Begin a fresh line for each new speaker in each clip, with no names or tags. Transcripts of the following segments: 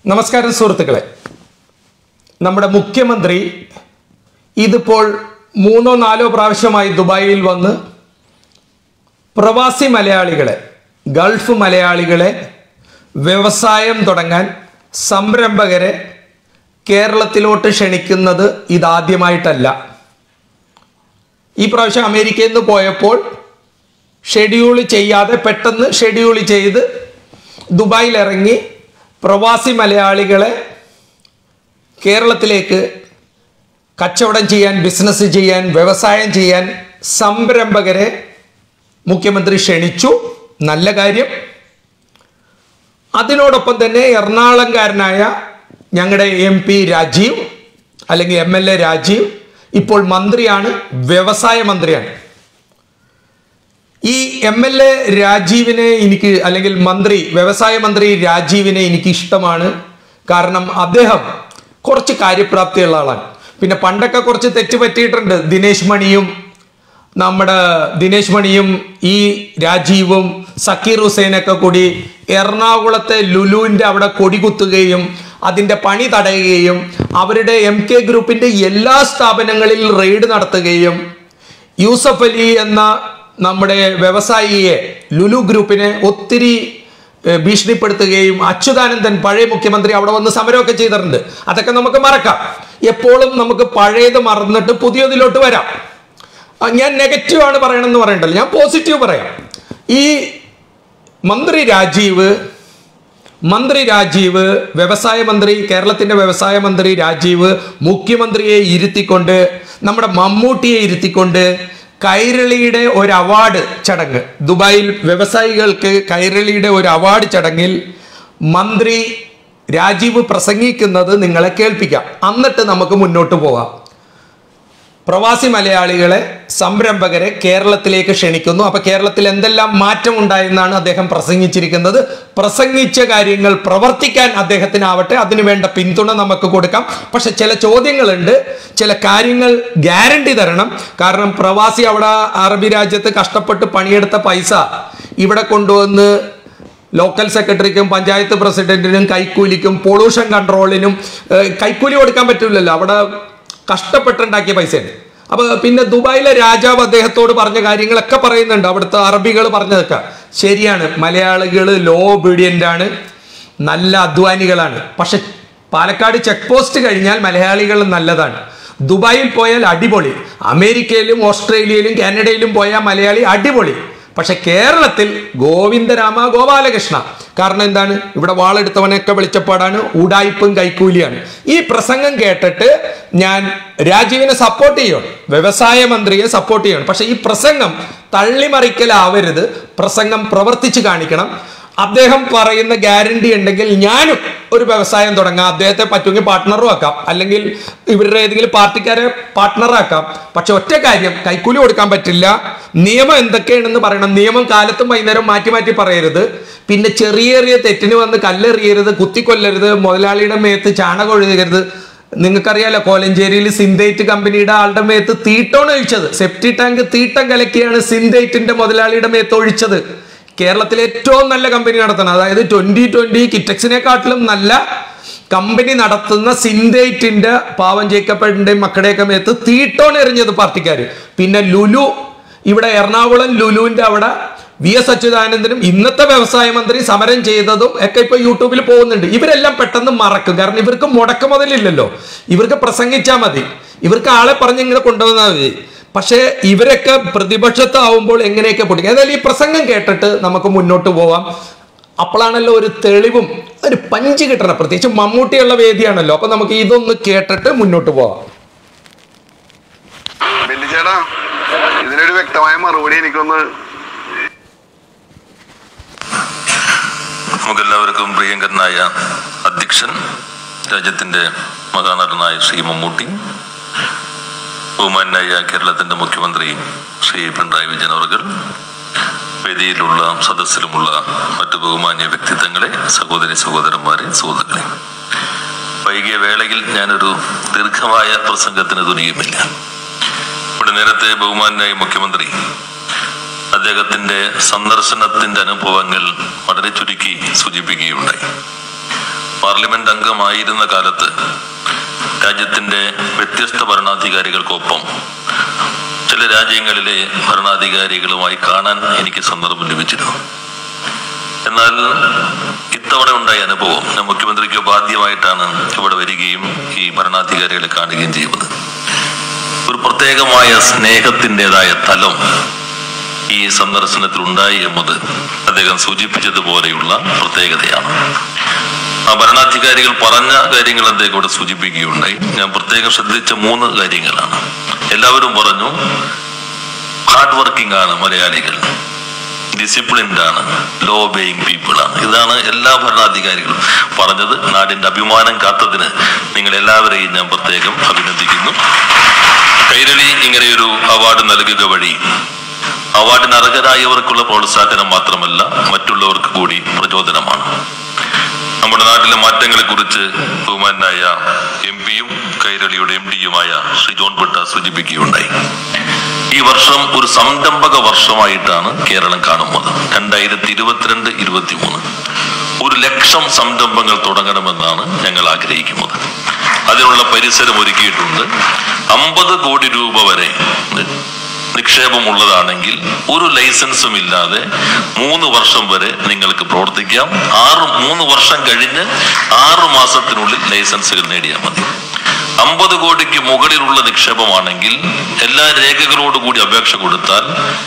നമസ്കാരം സുഹൃത്തുക്കളെ നമ്മുടെ മുഖ്യമന്ത്രി ഇതിപ്പോൾ മൂന്നോ നാലോ പ്രാവശ്യമായി ദുബായിൽ വന്ന് പ്രവാസി മലയാളികളെ ഗൾഫ് മലയാളികളെ വ്യവസായം തുടങ്ങാൻ സംരംഭകരെ കേരളത്തിലോട്ട് ക്ഷണിക്കുന്നത് ഇതാദ്യമായിട്ടല്ല ഈ പ്രാവശ്യം അമേരിക്കയിൽ നിന്ന് പോയപ്പോൾ ഷെഡ്യൂൾ ചെയ്യാതെ പെട്ടെന്ന് ഷെഡ്യൂൾ ചെയ്ത് ദുബായിൽ ഇറങ്ങി പ്രവാസി മലയാളികളെ കേരളത്തിലേക്ക് കച്ചവടം ചെയ്യാൻ ബിസിനസ് ചെയ്യാൻ വ്യവസായം ചെയ്യാൻ സംരംഭകരെ മുഖ്യമന്ത്രി ക്ഷണിച്ചു നല്ല കാര്യം അതിനോടൊപ്പം തന്നെ എറണാകുളംകാരനായ ഞങ്ങളുടെ എം പി രാജീവ് അല്ലെങ്കിൽ എം എൽ എ രാജീവ് ഇപ്പോൾ മന്ത്രിയാണ് വ്യവസായ മന്ത്രിയാണ് ഈ എം എൽ എ രാജീവിനെ എനിക്ക് അല്ലെങ്കിൽ മന്ത്രി വ്യവസായ മന്ത്രി രാജീവിനെ എനിക്ക് ഇഷ്ടമാണ് കാരണം അദ്ദേഹം കുറച്ച് കാര്യപ്രാപ്തിയുള്ള ആളാണ് പിന്നെ പണ്ടൊക്കെ കുറച്ച് തെറ്റ് പറ്റിയിട്ടുണ്ട് ദിനേശ് മണിയും നമ്മുടെ ദിനേശ് മണിയും ഈ രാജീവും സക്കീർ ഹുസൈനൊക്കെ കൂടി എറണാകുളത്തെ ലുലുവിൻ്റെ അവിടെ കൊടികുത്തുകയും അതിൻ്റെ പണി തടയുകയും അവരുടെ എം കെ ഗ്രൂപ്പിൻ്റെ എല്ലാ സ്ഥാപനങ്ങളിൽ റെയ്ഡ് നടത്തുകയും യൂസഫ് അലി എന്ന നമ്മുടെ വ്യവസായിയെ ലുലു ഗ്രൂപ്പിനെ ഒത്തിരി ഏഹ്, ഭീഷണിപ്പെടുത്തുകയും അച്യുതാനന്ദൻ പഴയ മുഖ്യമന്ത്രി അവിടെ വന്ന് സമരമൊക്കെ ചെയ്തിട്ടുണ്ട് അതൊക്കെ നമുക്ക് മറക്കാം എപ്പോഴും നമുക്ക് പഴയത് മറന്നിട്ട് പുതിയതിലോട്ട് വരാം ആ, ഞാൻ നെഗറ്റീവ് ആണ് പറയണമെന്ന് പറയണ്ടല്ലോ ഞാൻ പോസിറ്റീവ് പറയാം ഈ മന്ത്രി രാജീവ് മന്ത്രി രാജീവ് വ്യവസായ മന്ത്രി കേരളത്തിന്റെ വ്യവസായ മന്ത്രി രാജീവ് മുഖ്യമന്ത്രിയെ ഇരുത്തിക്കൊണ്ട് നമ്മുടെ മമ്മൂട്ടിയെ ഇരുത്തിക്കൊണ്ട് കൈരളിയുടെ ഒരു അവാർഡ് ചടങ്ങ് ദുബായിൽ വ്യവസായികൾക്ക് കൈരളിയുടെ ഒരു അവാർഡ് ചടങ്ങിൽ മന്ത്രി രാജീവ് പ്രസംഗിക്കുന്നത് നിങ്ങളെ കേൾപ്പിക്കാം എന്നിട്ട് നമുക്ക് മുന്നോട്ട് പോകാം പ്രവാസി മലയാളികളെ സംരംഭകരെ കേരളത്തിലേക്ക് ക്ഷണിക്കുന്നു അപ്പൊ കേരളത്തിൽ എന്തെല്ലാം മാറ്റം ഉണ്ടായെന്നാണ് അദ്ദേഹം പ്രസംഗിച്ചിരിക്കുന്നത് പ്രസംഗിച്ച കാര്യങ്ങൾ പ്രവർത്തിക്കാൻ അദ്ദേഹത്തിനാവട്ടെ അതിനുവേണ്ട പിന്തുണ നമുക്ക് കൊടുക്കാം പക്ഷെ ചില ചോദ്യങ്ങളുണ്ട് ചില കാര്യങ്ങൾ ഗ്യാരണ്ടി തരണം കാരണം പ്രവാസി അവിടെ അറബി രാജ്യത്ത് കഷ്ടപ്പെട്ട് പണിയെടുത്ത പൈസ ഇവിടെ കൊണ്ടുവന്ന് ലോക്കൽ സെക്രട്ടറിക്കും പഞ്ചായത്ത് പ്രസിഡന്റിനും കൈക്കൂലിക്കും പൊള്യൂഷൻ കൺട്രോളിനും ഏഹ്, കൈക്കൂലി കൊടുക്കാൻ പറ്റില്ലല്ലോ അവിടെ കഷ്ടപ്പെട്ടുണ്ടാക്കിയ പൈസയാണ് അപ്പൊ പിന്നെ ദുബായിലെ രാജാവ് അദ്ദേഹത്തോട് പറഞ്ഞ കാര്യങ്ങളൊക്കെ പറയുന്നുണ്ട് അവിടുത്തെ അറബികൾ പറഞ്ഞതൊക്കെ ശരിയാണ് മലയാളികൾ ലോ ഒബീഡിയന്റ് ആണ് നല്ല അധ്വാനികളാണ് പക്ഷെ പാലക്കാട് ചെക്ക് പോസ്റ്റ് കഴിഞ്ഞാൽ മലയാളികൾ നല്ലതാണ് ദുബായിൽ പോയാൽ അടിപൊളി അമേരിക്കയിലും ഓസ്ട്രേലിയയിലും കാനഡയിലും പോയാൽ മലയാളി അടിപൊളി പക്ഷെ കേരളത്തിൽ ഗോവിന്ദരാമ ഗോപാലകൃഷ്ണ കാരണം എന്താണ് ഇവിടെ വാളെടുത്തവനൊക്കെ വെളിച്ചപ്പാടാണ് ഉടായിപ്പും കൈക്കൂലിയാണ് ഈ പ്രസംഗം കേട്ടിട്ട് ഞാൻ രാജീവിനെ സപ്പോർട്ട് ചെയ്യണം വ്യവസായ മന്ത്രിയെ സപ്പോർട്ട് ചെയ്യണം പക്ഷെ ഈ പ്രസംഗം തള്ളിമറിക്കലാവരുത് പ്രസംഗം പ്രവർത്തിച്ച് കാണിക്കണം അദ്ദേഹം പറയുന്ന ഗ്യാരണ്ടി ഉണ്ടെങ്കിൽ ഞാനും ഒരു വ്യവസായം തുടങ്ങാം അദ്ദേഹത്തെ പറ്റുമെങ്കിൽ പാർട്ട്ണറും ആക്കാം അല്ലെങ്കിൽ ഇവരുടെ ഏതെങ്കിലും പാർട്ടിക്കാരെ പാർട്ട്ണറാക്കാം പക്ഷെ ഒറ്റ കാര്യം കൈക്കൂലി കൊടുക്കാൻ പറ്റില്ല നിയമം എന്തൊക്കെയാണെന്ന് പറയണം നിയമം കാലത്തും വൈകുന്നേരം മാറ്റി മാറ്റി പറയരുത് പിന്നെ ചെറിയ ചെറിയ തെറ്റിന് വന്ന് കല്ലെറിയരുത് കുത്തിക്കൊല്ലരുത് മുതലാളിയുടെ മേത്ത് ചാണകം ഒഴുകരുത് നിങ്ങൾക്കറിയാലോ കോലഞ്ചേരിയിൽ സിന്തേറ്റ് കമ്പനിയുടെ ആളുടെ മേത്ത് തീട്ടോണ് ഒഴിച്ചത് സെപ്റ്റി ടാങ്ക് തീട്ടം കലക്കിയാണ് സിന്തേറ്റിന്റെ മുതലാളിയുടെ മേത്ത് ഒഴിച്ചത് കേരളത്തിലെ ഏറ്റവും നല്ല കമ്പനി നടത്തണം അതായത് ട്വന്റി ട്വന്റി കിറ്റക്സിനെക്കാട്ടിലും നല്ല കമ്പനി നടത്തുന്ന സിന്തേറ്റിന്റെ പാവം ജേക്കപ്പേടിന്റെയും മക്കളുടെയൊക്കെ മേത്ത് തീട്ടോൺ എറിഞ്ഞത് പാർട്ടിക്കാർ പിന്നെ ലുലു ഇവിടെ എറണാകുളം ലുലുവിന്റെ അവിടെ വി എസ് അച്യുതാനന്ദനും ഇന്നത്തെ വ്യവസായ മന്ത്രി സമരം ചെയ്തതും ഒക്കെ ഇപ്പൊ യൂട്യൂബിൽ പോകുന്നുണ്ട് ഇവരെല്ലാം പെട്ടെന്ന് മറക്കും കാരണം ഇവർക്ക് മുടക്ക് മുതലില്ലല്ലോ ഇവർക്ക് പ്രസംഗിച്ചാൽ മതി ഇവർക്ക് ആളെ പറഞ്ഞ് ഇങ്ങനെ കൊണ്ടുവന്നാൽ മതി പക്ഷേ ഇവരൊക്കെ പ്രതിപക്ഷത്താവുമ്പോൾ എങ്ങനെയൊക്കെ പൊട്ടിക്കും ഏതായാലും ഈ പ്രസംഗം കേട്ടിട്ട് നമുക്ക് മുന്നോട്ട് പോവാം അപ്പോഴാണല്ലോ ഒരു തെളിവും ഒരു പഞ്ച് കിട്ടണം പ്രത്യേകിച്ച് മമ്മൂട്ടിയുള്ള വേദിയാണല്ലോ അപ്പൊ നമുക്ക് ഇതൊന്ന് കേട്ടിട്ട് മുന്നോട്ട് പോവാം
ബെല്ലിച്ചേട്ടാ ഇതിനൊരു വ്യക്തമായ മറുപടി എനിക്കൊന്ന്
നമുക്കെല്ലാവർക്കും പ്രിയങ്കരനായ അധ്യക്ഷൻ രാജ്യത്തിന്റെ മഹാനടനായ ശ്രീ മമ്മൂട്ടി ബഹുമാനായ കേരളത്തിന്റെ മുഖ്യമന്ത്രി ശ്രീ പിണറായി വിജയൻ അവർ വേദിയിലുള്ള സദസ്സിലുമുള്ള മറ്റു ബഹുമാന്യ വ്യക്തിത്വങ്ങളെ സഹോദരി സഹോദരന്മാരെ സുഹൃത്തുക്കളെ വൈകിയ വേളയിൽ ഞാനൊരു ദീർഘമായ പ്രസംഗത്തിന് തുനിയുമില്ല ഇവിടെ നേരത്തെ ബഹുമാനായ മുഖ്യമന്ത്രി അദ്ദേഹത്തിന്റെ സന്ദർശനത്തിന്റെ അനുഭവങ്ങൾ വളരെ ചുരുക്കി സൂചിപ്പിക്കുകയുണ്ടായി പാർലമെന്റ് അംഗമായിരുന്ന കാലത്ത് രാജ്യത്തിന്റെ വ്യത്യസ്ത ഭരണാധികാരികൾക്കൊപ്പം ചില രാജ്യങ്ങളിലെ ഭരണാധികാരികളുമായി കാണാൻ എനിക്ക് സന്ദർഭം ലഭിച്ചിരുന്നു എന്നാൽ ഇത്തവണ ഉണ്ടായ അനുഭവം ഞാൻ മുഖ്യമന്ത്രിക്ക് ആദ്യമായിട്ടാണ് ഇവിടെ വരികയും ഈ ഭരണാധികാരികളെ കാണുകയും ചെയ്യുന്നത് ഒരു പ്രത്യേകമായ സ്നേഹത്തിൻ്റെതായ തലം ഈ സന്ദർശനത്തിൽ ഉണ്ടായി എന്നത് അദ്ദേഹം സൂചിപ്പിച്ചതുപോലെയുള്ള പ്രത്യേകതയാണ് ആ ഭരണാധികാരികൾ പറഞ്ഞ കാര്യങ്ങൾ അദ്ദേഹം ഇവിടെ സൂചിപ്പിക്കുകയുണ്ടായി ഞാൻ പ്രത്യേകം ശ്രദ്ധിച്ച മൂന്ന് കാര്യങ്ങളാണ് എല്ലാവരും പറഞ്ഞു ഹാർഡ് വർക്കിംഗ് ആണ് മലയാളികൾ ഡിസിപ്ലിൻഡ് ആണ് ലോ ബേയിങ് പീപ്പിൾ ആണ് ഇതാണ് എല്ലാ ഭരണാധികാരികളും പറഞ്ഞത് നാടിന്റെ അഭിമാനം കാത്തതിന് നിങ്ങൾ എല്ലാവരെയും ഞാൻ പ്രത്യേകം അഭിനന്ദിക്കുന്നു കൈരളി ഇങ്ങനെയൊരു അവാർഡ് നൽകുക വഴി അവാർഡിന് അർഹരായവർക്കുള്ള പ്രോത്സാഹനം മാത്രമല്ല മറ്റുള്ളവർക്ക് കൂടി പ്രചോദനമാണ് നമ്മുടെ നാട്ടിലെ മാറ്റങ്ങളെ കുറിച്ച് ബഹുമാനായ എം പിയും കൈരളിയുടെ എം ഡിയുമായ ശ്രീ ജോൺ പിട്ട സൂചിപ്പിക്കുകയുണ്ടായി ഈ വർഷം ഒരു സംരംഭക വർഷമായിട്ടാണ് കേരളം കാണുന്നത് രണ്ടായിരത്തി ഇരുപത്തിരണ്ട് ഇരുപത്തി മൂന്ന് ഒരു ലക്ഷം സംരംഭങ്ങൾ തുടങ്ങണമെന്നാണ് ഞങ്ങൾ ആഗ്രഹിക്കുന്നത് അതിനുള്ള പരിസരം ഒരുക്കിയിട്ടുണ്ട് അമ്പത് കോടി രൂപ വരെ നിക്ഷേപമുള്ളതാണെങ്കിൽ ഒരു ലൈസൻസും ഇല്ലാതെ മൂന്ന് വർഷം വരെ നിങ്ങൾക്ക് പ്രവർത്തിക്കാം ആറ് മൂന്ന് വർഷം കഴിഞ്ഞ് ആറ് മാസത്തിനുള്ളിൽ ലൈസൻസുകൾ നേടിയാൽ മതി അമ്പത് കോടിക്ക് മുകളിലുള്ള നിക്ഷേപമാണെങ്കിൽ എല്ലാ രേഖകളോടുകൂടി അപേക്ഷ കൊടുത്താൽ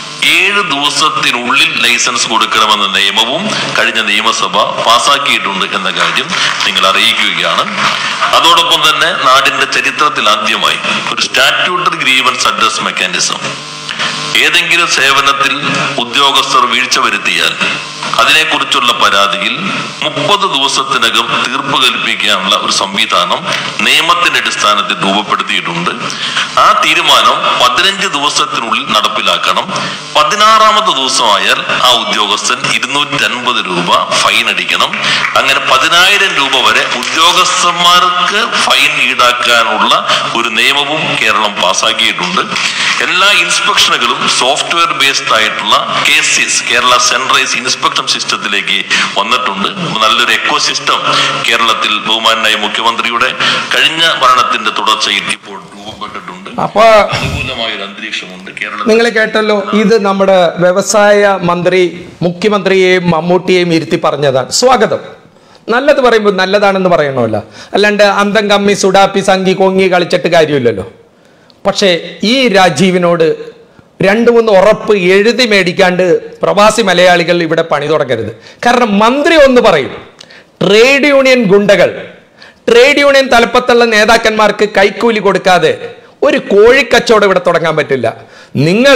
ഏഴ് ദിവസത്തിനുള്ളിൽ ലൈസൻസ് കൊടുക്കണമെന്ന നിയമവും കഴിഞ്ഞ നിയമസഭ പാസാക്കിയിട്ടുണ്ട് എന്ന കാര്യം നിങ്ങൾ അറിയിക്കുകയാണ് അതോടൊപ്പം തന്നെ നാടിന്റെ ചരിത്രത്തിൽ ആദ്യമായി ഒരു സ്റ്റാറ്റ്യൂട്ടറി ഗ്രീവൻസ് അഡ്രസ് മെക്കാനിസം ഏതെങ്കിലും സേവനത്തിൽ ഉദ്യോഗസ്ഥർ വീഴ്ച വരുത്തിയാൽ അതിനെക്കുറിച്ചുള്ള പരാതിയിൽ മുപ്പത് ദിവസത്തിനകം തീർപ്പ് കൽപ്പിക്കാനുള്ള ഒരു സംവിധാനം നിയമത്തിന്റെ അടിസ്ഥാനത്തിൽ രൂപപ്പെടുത്തിയിട്ടുണ്ട് ആ തീരുമാനം പതിനഞ്ച് ദിവസത്തിനുള്ളിൽ നടപ്പിലാക്കണം പതിനാറാമത്തെ ദിവസമായാൽ ആ ഉദ്യോഗസ്ഥൻ ഇരുന്നൂറ്റി അൻപത് രൂപ ഫൈൻ അടിക്കണം അങ്ങനെ പതിനായിരം രൂപ വരെ ഉദ്യോഗസ്ഥന്മാർക്ക് ഫൈൻ ഈടാക്കാനുള്ള ഒരു നിയമവും കേരളം പാസ്സാക്കിയിട്ടുണ്ട് എല്ലാ ഇൻസ്പെക്ഷനുകളും സോഫ്റ്റ്വെയർ ബേസ്ഡ് ആയിട്ടുള്ള കേസിസ് കേരള സെൻട്രൈസ് ഇൻസ്പെക്ഷൻ സിസ്റ്റത്തിലേക്ക് വന്നിട്ടുണ്ട് നല്ലൊരു എക്കോ സിസ്റ്റം കേരളത്തിൽ ബഹുമാനായ മുഖ്യമന്ത്രിയുടെ കഴിഞ്ഞ ഭരണത്തിന്റെ തുടർച്ചയിൽ ഇപ്പോൾ രൂപപ്പെട്ടിട്ടുണ്ട്
അപ്പൊ
അനുകൂലമായ ഒരു അന്തരീക്ഷമുണ്ട് കേരളത്തിൽ
നിങ്ങൾ കേട്ടല്ലോ ഇത് നമ്മുടെ വ്യവസായ മന്ത്രി മുഖ്യമന്ത്രിയെയും മമ്മൂട്ടിയെയും ഇരുത്തി പറഞ്ഞതാണ് സ്വാഗതം നല്ലത് പറയുമ്പോൾ നല്ലതാണെന്ന് പറയണമല്ലോ അല്ലാണ്ട് അന്തം കമ്മി സുഡാപ്പി സംഗി കൊങ്ങി കളിച്ചിട്ട് കാര്യമില്ലല്ലോ പക്ഷേ ഈ രാജീവിനോട് രണ്ട് മൂന്ന് ഉറപ്പ് എഴുതി മേടിക്കാണ്ട് പ്രവാസി മലയാളികൾ ഇവിടെ പണി തുടങ്ങരുത് കാരണം മന്ത്രി ഒന്ന് പറയും ട്രേഡ് യൂണിയൻ ഗുണ്ടകൾ ട്രേഡ് യൂണിയൻ തലപ്പത്തുള്ള നേതാക്കന്മാർക്ക് കൈക്കൂലി കൊടുക്കാതെ ഒരു കോഴിക്കച്ചവടം ഇവിടെ തുടങ്ങാൻ പറ്റില്ല നിങ്ങൾ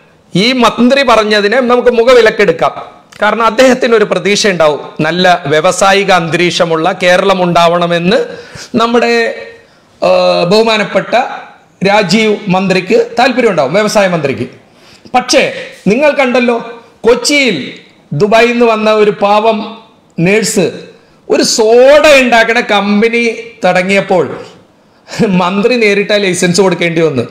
ഈ മന്ത്രി പറഞ്ഞതിനെ നമുക്ക് മുഖവിലക്കെടുക്കാം കാരണം അദ്ദേഹത്തിന് ഒരു പ്രതീക്ഷ ഉണ്ടാവും നല്ല വ്യവസായിക അന്തരീക്ഷമുള്ള കേരളം ഉണ്ടാവണമെന്ന് നമ്മുടെ ആ, ബഹുമാനപ്പെട്ട രാജീവ് മന്ത്രിക്ക് താല്പര്യമുണ്ടാവും വ്യവസായ മന്ത്രിക്ക് പക്ഷേ നിങ്ങൾ കണ്ടല്ലോ കൊച്ചിയിൽ ദുബായിൽ നിന്ന് വന്ന ഒരു പാവം നേഴ്സ് ഒരു സോഡ ഉണ്ടാക്കണ കമ്പനി തുടങ്ങിയപ്പോൾ മന്ത്രി നേരിട്ട് ആ ലൈസൻസ് കൊടുക്കേണ്ടി വന്നു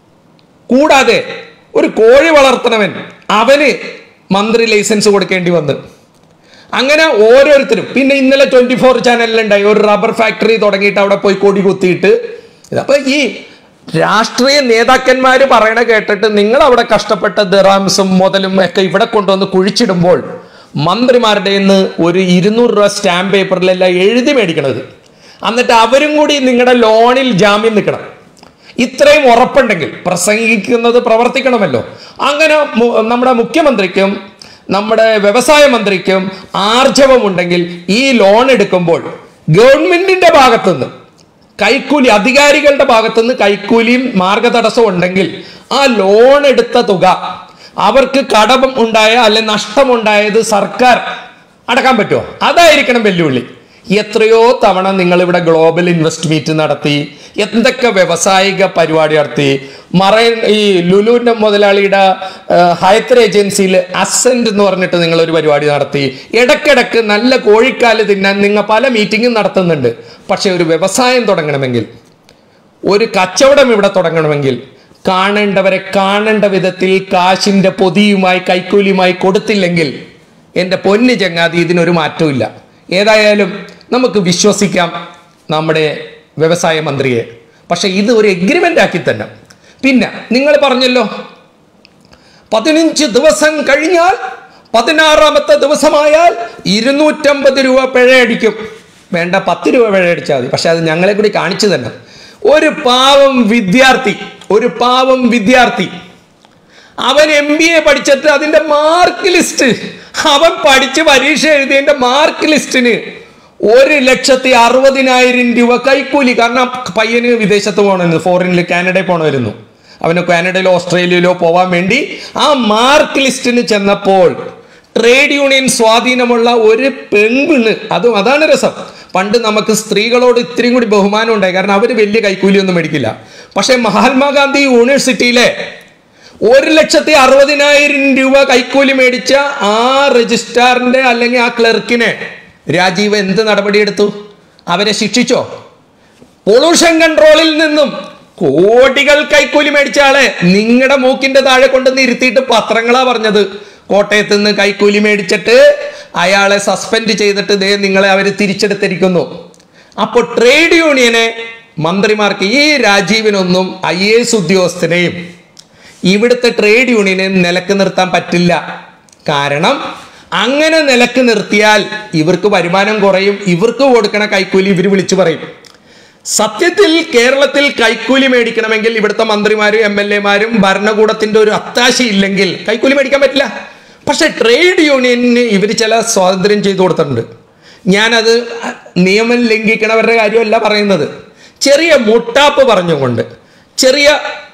കൂടാതെ ഒരു കോഴി വളർത്തണവൻ അവന് മന്ത്രി ലൈസൻസ് കൊടുക്കേണ്ടി വന്നു അങ്ങനെ ഓരോരുത്തരും പിന്നെ ഇന്നലെ ട്വന്റി ഫോർ ചാനലിലുണ്ടായി ഒരു റബ്ബർ ഫാക്ടറി തുടങ്ങിയിട്ട് അവിടെ പോയി കൊടി കുത്തിയിട്ട് ഇത് അപ്പൊ ഈ രാഷ്ട്രീയ നേതാക്കന്മാർ പറയണ കേട്ടിട്ട് നിങ്ങൾ അവിടെ കഷ്ടപ്പെട്ട ദിറാംസും മുതലും ഒക്കെ ഇവിടെ കൊണ്ടുവന്ന് കുഴിച്ചിടുമ്പോൾ മന്ത്രിമാരുടെ നിന്ന് ഒരു ഇരുന്നൂറ് രൂപ സ്റ്റാമ്പ് പേപ്പറിലെല്ലാം എഴുതി മേടിക്കണത് എന്നിട്ട് അവരും കൂടി നിങ്ങളുടെ ലോണിൽ ജാമ്യം നിൽക്കണം ഇത്രയും ഉറപ്പുണ്ടെങ്കിൽ പ്രസംഗിക്കുന്നത് പ്രവർത്തിക്കണമല്ലോ അങ്ങനെ മു- നമ്മുടെ മുഖ്യമന്ത്രിക്കും നമ്മുടെ വ്യവസായ മന്ത്രിക്കും ആർജവമുണ്ടെങ്കിൽ ഈ ലോൺ എടുക്കുമ്പോൾ ഗവൺമെന്റിന്റെ ഭാഗത്തുനിന്ന് കൈക്കൂലി അധികാരികളുടെ ഭാഗത്തുനിന്ന് കൈക്കൂലിയും മാർഗതടസ്സവും ഉണ്ടെങ്കിൽ ആ ലോൺ എടുത്ത തുക അവർക്ക് കടം ഉണ്ടായ അല്ലെ നഷ്ടമുണ്ടായത് സർക്കാർ അടക്കാൻ പറ്റുമോ അതായിരിക്കണം വെല്ലുവിളി എത്രയോ തവണ നിങ്ങൾ ഇവിടെ ഗ്ലോബൽ ഇൻവെസ്റ്റ് മീറ്റ് നടത്തി എന്തൊക്കെ വ്യവസായിക പരിപാടി നടത്തി മറൈൻ ഈ ലുലുവിന്റെ മുതലാളിയുടെ ഹയത്തർ ഏജൻസിയിൽ അസെന്റ് എന്ന് പറഞ്ഞിട്ട് നിങ്ങൾ ഒരു പരിപാടി നടത്തി ഇടയ്ക്കിടയ്ക്ക് നല്ല കോഴിക്കാല് തിന്നാൻ നിങ്ങൾ പല മീറ്റിങ്ങും നടത്തുന്നുണ്ട് പക്ഷെ ഒരു വ്യവസായം തുടങ്ങണമെങ്കിൽ ഒരു കച്ചവടം ഇവിടെ തുടങ്ങണമെങ്കിൽ കാണേണ്ടവരെ കാണേണ്ട വിധത്തിൽ കാശിന്റെ പൊതിയുമായി കൈക്കൂലിയുമായി കൊടുത്തില്ലെങ്കിൽ എൻ്റെ പൊന്നു ചങ്ങാതി ഇതിനൊരു മാറ്റവും ഇല്ല ഏതായാലും നമുക്ക് വിശ്വസിക്കാം നമ്മുടെ വ്യവസായ മന്ത്രിയെ പക്ഷെ ഇത് ഒരു എഗ്രിമെന്റ് ആക്കി തന്നെ പിന്നെ നിങ്ങൾ പറഞ്ഞല്ലോ പതിനഞ്ച് ദിവസം കഴിഞ്ഞാൽ പതിനാറാമത്തെ ദിവസമായാൽ ഇരുന്നൂറ്റമ്പത് രൂപ പിഴയടിക്കും വേണ്ട പത്ത് രൂപ പിഴയടിച്ചാൽ മതി പക്ഷെ അത് ഞങ്ങളെ കൂടി കാണിച്ചു തന്നെ ഒരു പാവം വിദ്യാർത്ഥി ഒരു പാവം വിദ്യാർത്ഥി അവൻ എം ബി എ പഠിച്ചിട്ട് അതിന്റെ മാർക്ക് ലിസ്റ്റ് അവൻ പഠിച്ച് പരീക്ഷ എഴുതിയതിന്റെ മാർക്ക് ലിസ്റ്റിന് ഒരു ലക്ഷത്തി അറുപതിനായിരം രൂപ കൈക്കൂലി കാരണം പയ്യന് വിദേശത്ത് പോകണമെന്ന് ഫോറിനിൽ കാനഡയിൽ പോകണമായിരുന്നു അവന് കാനഡയിലോ ഓസ്ട്രേലിയയിലോ പോവാൻ വേണ്ടി ആ മാർക്ക് ലിസ്റ്റിന് ചെന്നപ്പോൾ ട്രേഡ് യൂണിയൻ സ്വാധീനമുള്ള ഒരു പെൺപിണ് അതും അതാണ് രസം പണ്ട് നമുക്ക് സ്ത്രീകളോട് ഇത്രയും കൂടി ബഹുമാനം ഉണ്ടായി കാരണം അവർ വലിയ കൈക്കൂലിയൊന്നും മേടിക്കില്ല പക്ഷേ മഹാത്മാഗാന്ധി യൂണിവേഴ്സിറ്റിയിലെ ഒരു ലക്ഷത്തി അറുപതിനായിരം രൂപ കൈക്കൂലി മേടിച്ച ആ രജിസ്ട്രാറിന്റെ അല്ലെങ്കിൽ ആ ക്ലർക്കിനെ രാജീവ് എന്ത് നടപടിയെടുത്തു അവരെ ശിക്ഷിച്ചോ പൊള്യൂഷൻ കൺട്രോളിൽ നിന്നും കോടികൾ കൈക്കൂലി മേടിച്ച ആളെ നിങ്ങളുടെ മൂക്കിന്റെ താഴെ കൊണ്ടുവന്ന് ഇരുത്തിയിട്ട് പത്രങ്ങളാ പറഞ്ഞത് കോട്ടയത്ത് നിന്ന് കൈക്കൂലി മേടിച്ചിട്ട് അയാളെ സസ്പെൻഡ് ചെയ്തിട്ട് ദേ നിങ്ങളെ അവർ തിരിച്ചെടുത്തിരിക്കുന്നു അപ്പോൾ ട്രേഡ് യൂണിയനെ മന്ത്രിമാർക്ക് ഈ രാജീവിനൊന്നും ഐ എ എസ് ഉദ്യോഗസ്ഥനെയും ഇവിടുത്തെ ട്രേഡ് യൂണിയനെ നിലക്ക് നിർത്താൻ പറ്റില്ല കാരണം അങ്ങനെ നിലക്ക് നിർത്തിയാൽ ഇവർക്ക് വരുമാനം കുറയും ഇവർക്ക് കൊടുക്കണ കൈക്കൂലി ഇവർ വിളിച്ചു പറയും സത്യത്തിൽ കേരളത്തിൽ കൈക്കൂലി മേടിക്കണമെങ്കിൽ ഇവിടുത്തെ മന്ത്രിമാരും എം എൽ എമാരും ഭരണകൂടത്തിന്റെ ഒരു അത്താശയില്ലെങ്കിൽ കൈക്കൂലി മേടിക്കാൻ പറ്റില്ല പക്ഷെ ട്രേഡ് യൂണിയനിന് ഇവർ ചില സ്വാതന്ത്ര്യം ചെയ്തു കൊടുത്തിട്ടുണ്ട് ഞാനത് നിയമം ലംഘിക്കണവരുടെ കാര്യമല്ല പറയുന്നത് ചെറിയ മുട്ടാപ്പ് പറഞ്ഞുകൊണ്ട് ചെറിയ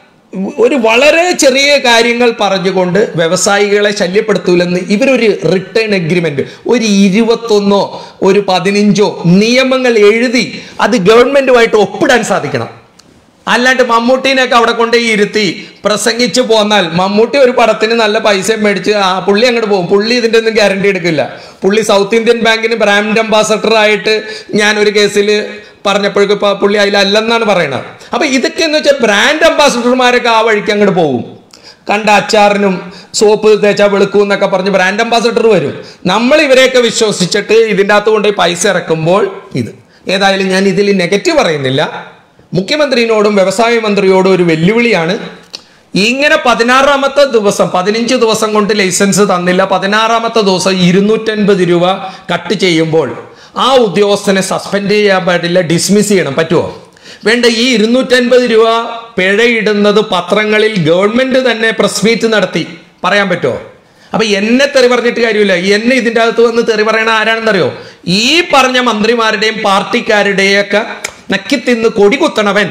ഒരു വളരെ ചെറിയ കാര്യങ്ങൾ പറഞ്ഞുകൊണ്ട് വ്യവസായികളെ ശല്യപ്പെടുത്തൂലെന്ന് ഇവരൊരു റിട്ടേൺ എഗ്രിമെന്റ് ഒരു ഇരുപത്തൊന്നോ ഒരു പതിനഞ്ചോ നിയമങ്ങൾ എഴുതി അത് ഗവൺമെന്റുമായിട്ട് ഒപ്പിടാൻ സാധിക്കണം അല്ലാണ്ട് മമ്മൂട്ടീനെയൊക്കെ അവിടെ കൊണ്ട് ഇരുത്തി പ്രസംഗിച്ച് പോന്നാൽ മമ്മൂട്ടി ഒരു പടത്തിന് നല്ല പൈസ മേടിച്ച് ആ പുള്ളി അങ്ങോട്ട് പോകും പുള്ളി ഇതിന്റെ ഒന്നും ഗ്യാരണ്ടി എടുക്കില്ല പുള്ളി സൗത്ത് ഇന്ത്യൻ ബാങ്കിന് ബ്രാൻഡ് അംബാസഡർ ആയിട്ട് ഞാൻ ഒരു കേസിൽ പറഞ്ഞപ്പോഴേക്കും ഇപ്പൊ പുള്ളി അതിലല്ലെന്നാണ് പറയണത് അപ്പൊ ഇതൊക്കെ എന്ന് വെച്ചാൽ ബ്രാൻഡ് അംബാസഡർമാരൊക്കെ ആ വഴിക്ക് അങ്ങോട്ട് പോകും കണ്ട അച്ചാറിനും സോപ്പ് തേച്ചാൽ വെളുക്കും എന്നൊക്കെ പറഞ്ഞ് ബ്രാൻഡ് അംബാസഡർ വരും നമ്മൾ ഇവരെയൊക്കെ വിശ്വസിച്ചിട്ട് ഇതിൻ്റെ അകത്ത് കൊണ്ടുപോയി പൈസ ഇറക്കുമ്പോൾ ഇത് ഏതായാലും ഞാൻ ഇതിൽ നെഗറ്റീവ് പറയുന്നില്ല മുഖ്യമന്ത്രിയോടും വ്യവസായ മന്ത്രിയോടും ഒരു വെല്ലുവിളിയാണ് ഇങ്ങനെ പതിനാറാമത്തെ ദിവസം പതിനഞ്ച് ദിവസം കൊണ്ട് ലൈസൻസ് തന്നില്ല പതിനാറാമത്തെ ദിവസം ഇരുന്നൂറ്റൻപത് രൂപ കട്ട് ചെയ്യുമ്പോൾ ആ ഉദ്യോഗസ്ഥനെ സസ്പെൻഡ് ചെയ്യാൻ പാടില്ല ഡിസ്മിസ് ചെയ്യണം പറ്റുമോ വേണ്ട ഈ ഇരുന്നൂറ്റൻപത് രൂപ പിഴയിടുന്നത് പത്രങ്ങളിൽ ഗവൺമെന്റ് തന്നെ പ്രസ് മീറ്റ് നടത്തി പറയാൻ പറ്റുമോ അപ്പൊ എന്നെ തെറി പറഞ്ഞിട്ട് കാര്യമില്ല എന്നെ ഇതിൻ്റെ അകത്ത് വന്ന് തെറി പറയണ ആരാണെന്നറിയോ ഈ പറഞ്ഞ മന്ത്രിമാരുടെയും പാർട്ടിക്കാരുടെയും ഒക്കെ നക്കിത്തിന്ന് കൊടി കുത്തണവൻ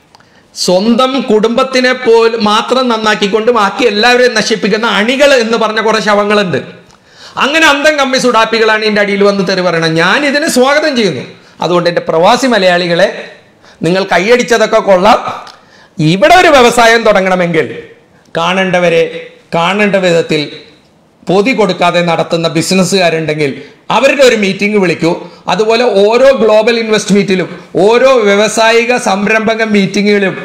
സ്വന്തം കുടുംബത്തിനെ പോലും മാത്രം നന്നാക്കിക്കൊണ്ട് ബാക്കി എല്ലാവരെയും നശിപ്പിക്കുന്ന അണികൾ എന്ന് പറഞ്ഞ കുറെ ശവങ്ങളുണ്ട് അങ്ങനെ അന്തം കമ്മി സുഡാപ്പികളാണ് ഇതിൻ്റെ അടിയിൽ വന്ന് തെറി പറയണം ഞാൻ ഇതിനെ സ്വാഗതം ചെയ്യുന്നു അതുകൊണ്ട് എൻ്റെ പ്രവാസി മലയാളികളെ നിങ്ങൾ കൈയടിച്ചതൊക്കെ കൊള്ളാം ഇവിടെ ഒരു വ്യവസായം തുടങ്ങണമെങ്കിൽ കാണേണ്ടവരെ കാണേണ്ട വിധത്തിൽ പൊതി കൊടുക്കാതെ നടത്തുന്ന ബിസിനസ്സുകാരുണ്ടെങ്കിൽ അവരുടെ ഒരു മീറ്റിംഗ് വിളിക്കൂ അതുപോലെ ഓരോ ഗ്ലോബൽ ഇൻവെസ്റ്റ് മീറ്റിലും ഓരോ വ്യവസായിക സംരംഭക മീറ്റിങ്ങുകളിലും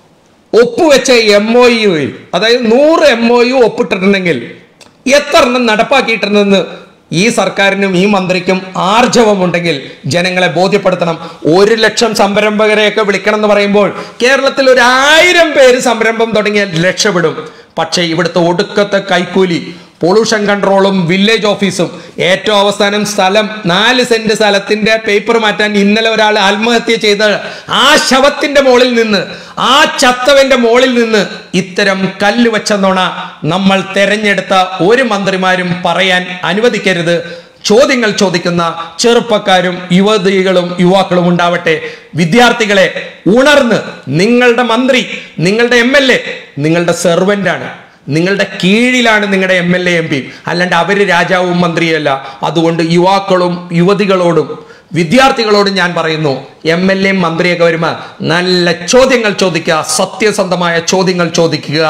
ഒപ്പുവെച്ച എം ഒ യുയിൽ അതായത് നൂറ് എം ഒ യു ഒപ്പിട്ടിട്ടുണ്ടെങ്കിൽ എത്ര എണ്ണം നടപ്പാക്കിയിട്ടുണ്ടെന്ന് ഈ സർക്കാരിനും ഈ മന്ത്രിക്കും ആർജവമുണ്ടെങ്കിൽ ജനങ്ങളെ ബോധ്യപ്പെടുത്തണം ഒരു ലക്ഷം സംരംഭകരെയൊക്കെ വിളിക്കണം എന്ന് പറയുമ്പോൾ കേരളത്തിൽ ഒരു ആയിരം പേര് സംരംഭം തുടങ്ങിയാൽ രക്ഷപ്പെടും പക്ഷേ ഇവിടുത്തെ ഒടുക്കത്തെ കൈക്കൂലി പൊള്യൂഷൻ കൺട്രോളും വില്ലേജ് ഓഫീസും ഏറ്റവും അവസാനം സ്ഥലം നാല് സെന്റ് സ്ഥലത്തിന്റെ പേപ്പർ മാറ്റാൻ ഇന്നലെ ഒരാൾ ആത്മഹത്യ ചെയ്ത ആ ശവത്തിന്റെ മുകളിൽ നിന്ന് ആ ചത്തവന്റെ മുകളിൽ നിന്ന് ഇത്തരം കല്ല് വെച്ച നുണ നമ്മൾ തെരഞ്ഞെടുത്ത ഒരു മന്ത്രിമാരും പറയാൻ അനുവദിക്കരുത് ചോദ്യങ്ങൾ ചോദിക്കുന്ന ചെറുപ്പക്കാരും യുവതികളും യുവാക്കളും ഉണ്ടാവട്ടെ വിദ്യാർത്ഥികളെ ഉണർന്ന് നിങ്ങളുടെ മന്ത്രി നിങ്ങളുടെ എം എൽ എ നിങ്ങളുടെ സെർവൻ്റ് ആണ് നിങ്ങളുടെ കീഴിലാണ് നിങ്ങളുടെ M L A M P അല്ലാണ്ട് അവര് രാജാവും മന്ത്രിയല്ല അതുകൊണ്ട് യുവാക്കളും യുവതികളോടും വിദ്യാർത്ഥികളോടും ഞാൻ പറയുന്നു എം എൽ എ മന്ത്രിയൊക്കെ വരുമ്പോൾ നല്ല ചോദ്യങ്ങൾ ചോദിക്കുക സത്യസന്ധമായ ചോദ്യങ്ങൾ ചോദിക്കുക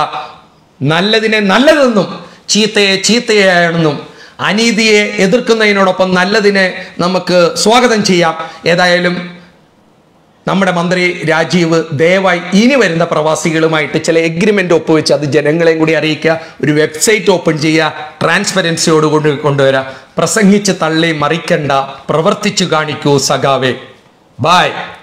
നല്ലതിനെ നല്ലതെന്നും ചീത്തയെ ചീത്തയാണെന്നും അനീതിയെ എതിർക്കുന്നതിനോടൊപ്പം നല്ലതിനെ നമുക്ക് സ്വാഗതം ചെയ്യാം ഏതായാലും നമ്മുടെ മന്ത്രി രാജീവ് ദയവായി ഇനി വരുന്ന പ്രവാസികളുമായിട്ട് ചില എഗ്രിമെന്റ് ഒപ്പുവെച്ച് അത് ജനങ്ങളെയും കൂടി അറിയിക്കുക ഒരു വെബ്സൈറ്റ് ഓപ്പൺ ചെയ്യുക ട്രാൻസ്പെറൻസിയോട് കൊണ്ട് കൊണ്ടുവരാ പ്രസംഗിച്ച് തള്ളി മറിക്കണ്ട പ്രവർത്തിച്ചു കാണിക്കൂ സഖാവേ ബായ്